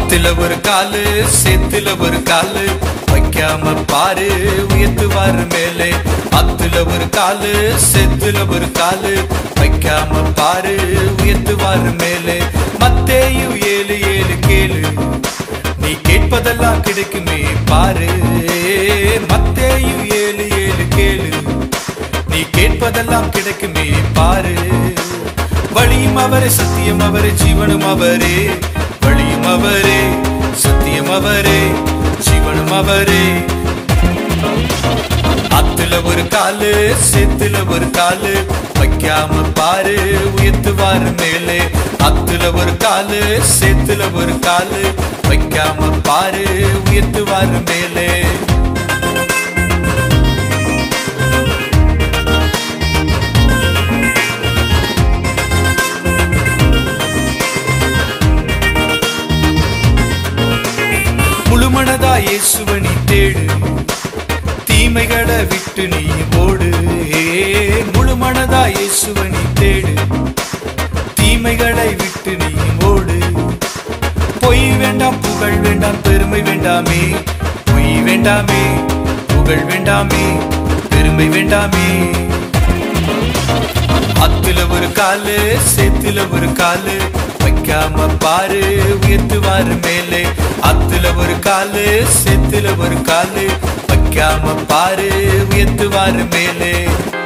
அத்துல ஒரு காலு சேத்துல ஒரு காலு வைக்காம பாரு உயர்த்துவாரு மேலே அத்துல ஒரு காலு சேத்துல ஒரு காலு வைக்காம பாரு உயர்த்துவாரு மேலே மத்தேயு ஏழு ஏழு கேளு நீ கேட்பதெல்லாம் கிடைக்குமே பாரு மத்தேயு ஏழு ஏழு கேளு நீ கேட்பதெல்லாம் கிடைக்குமே பாரு வழியும் அவரே சத்தியம் அவரே ஜீவனும் அவரே வழியும் அவரே சத்தியம் அவரே ஜீவனும் அவரே அத்துல ஒரு காலு சேத்துல ஒரு காலு வைக்காம பாரு உயர்த்துவாரு மேலே அத்துல ஒரு காலு சேத்துல ஒரு காலு வைக்காம பாரு உயர்த்துவாரு மேலே முழுமனதா இயேசுவனி தேடு தீமைகளை விட்டு நீ ஓடு ஏ, முழுமனதா இயேசுவனி தேடு தீமைகளை விட்டு நீ ஓடு பொய் வேண்டாம் புகழ் வேண்டாம் பெருமை வேண்டாமே பொய் வேண்டாமே புகழ் வேண்டாமே பெருமை வேண்டாமே அத்துல ஒரு காலு சேத்துல ஒரு காலு வைக்காம பாரு உயர்த்துவாரு மேலே அத்துல ஒரு காலு சேத்துல ஒரு காலு வைக்காம பாரு உயர்த்துவாரு மேலே